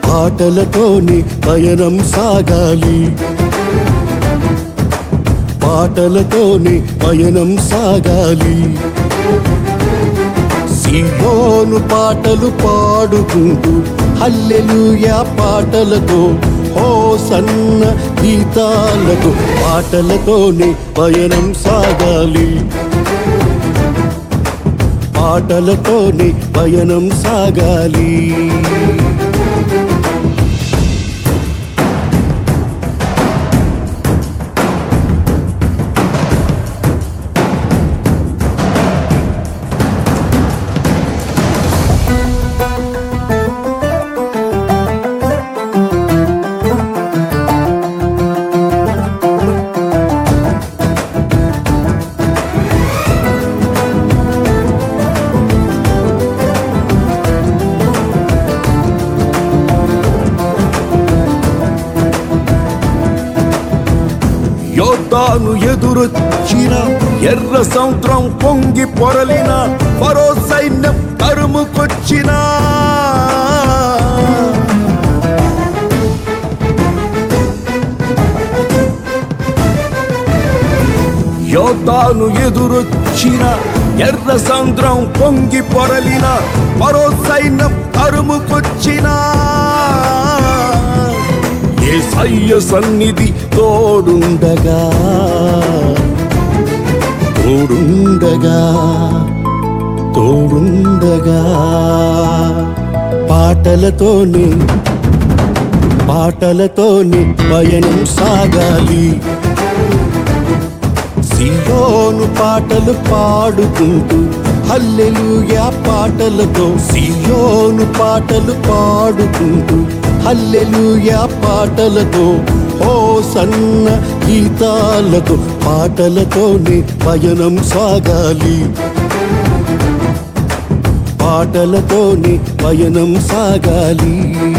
పాటలతోనే పయనం సాగాలి పాటలతోనే పయనం సాగాలి సియోను పాటలు పాడుకుంటూ హల్లెలూయా పాటలతో ఓ సన్న గీతాలతో పాటలతోనే పయనం సాగాలి పాటలతోనే పయనం సాగాలి యోద్ధాను ఎదురొచ్చిన ఎర్ర సముద్రం పొంగి పొరలిన ఫరో సైన్యం తరుముకొచ్చిన యోద్ధాను ఎదురొచ్చిన ఎర్ర సముద్రం పొంగి పొరలిన ఫరో సైన్యం తరుముకొచ్చినా ఏసయ్య సన్నిధి తోడుండగా తోడుండగా తోడుండగా పాటలతోనే పాటలతోనే పయనం సాగాలి సియోను పాటలు పాడుకుంటూ హల్లెలూయా పాటలతో సియోను పాటలు పాడుకుంటూ హల్లెలూయా పాటలతో ఓ సన్న గీతాలతో పాటలతోనే పయనం సాగాలి పాటలతోనే పయనం సాగాలి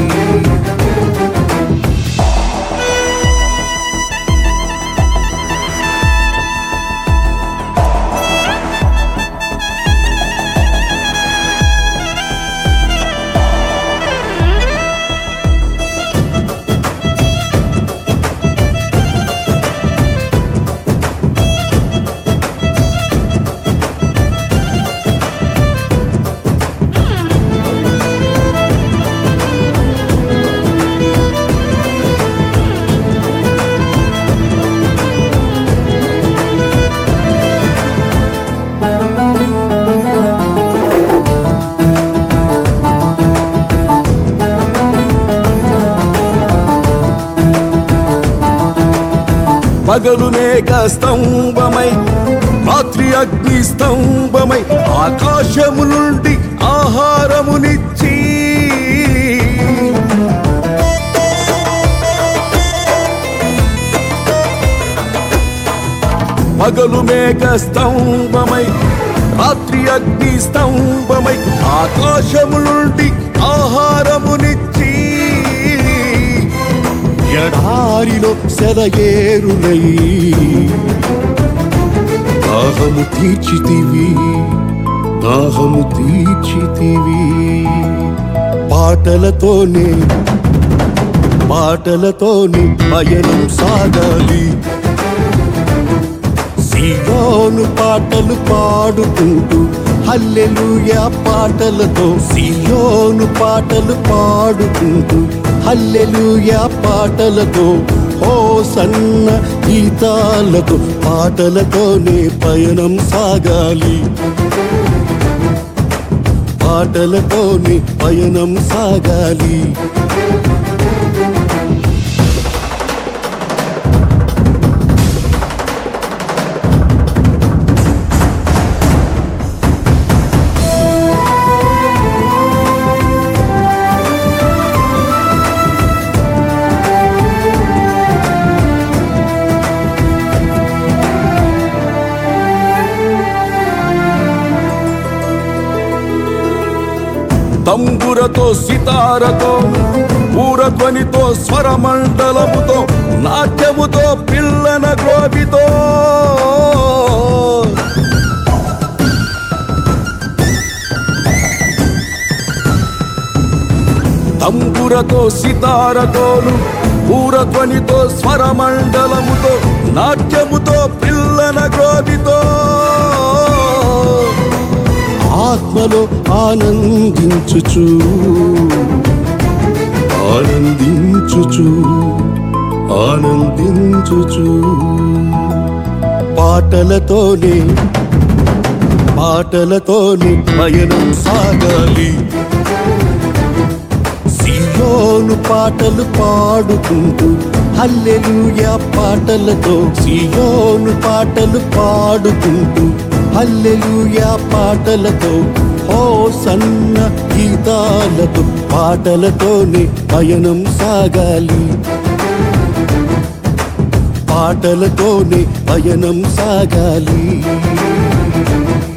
పగలు మేఘ స్తంభమై రాత్రి అగ్ని స్తంభమై ఆకాశము నుండి ఆహారమునిచ్చి పగలు మేఘ స్తంభమై రాత్రి అగ్ని స్తంభమై ఆకాశము నుండి ఆహారమునిచ్చి ఎడారిలో సెలయేరులై దాహము తీర్చితివి దాహము తీర్చితివి పాటలతోనే పాటలతోనే పయనం సాగాలి సియోను పాటలు పాడుకుంటూ హల్లెలూయా పాటలతో సియోను పాటలు పాడుకుంటూ హల్లెలూయా పాటలతో ఓ సన్న గీతాలతో పాటలతోనే పయనం సాగాలి పాటలతోనే పయనం సాగాలి తంబురతో సితారతో పూరధ్వనితో స్వరమండలముతో నాట్యముతో పిల్లన గ్రోవితో తంబురతో సితారతోను పూరధ్వనితో స్వరమండలముతో నాట్యముతో పిల్లన గ్రోవితో ఆత్మలో ఆనందించుచు ఆనందించుచు ఆనందించుచు పాటలతోనే పాటలతోనే పయనం సాగాలి సియోను పాటలు పాడుకుంటూ హల్లెలూయా పాటలతో సియోను పాటలు పాడుకుంటూ హల్లెలూయా పాటలతో ఓ సన్న గీతాలతో పాటలతోనే పయనం సాగాలి పాటలతోనే పయనం సాగాలి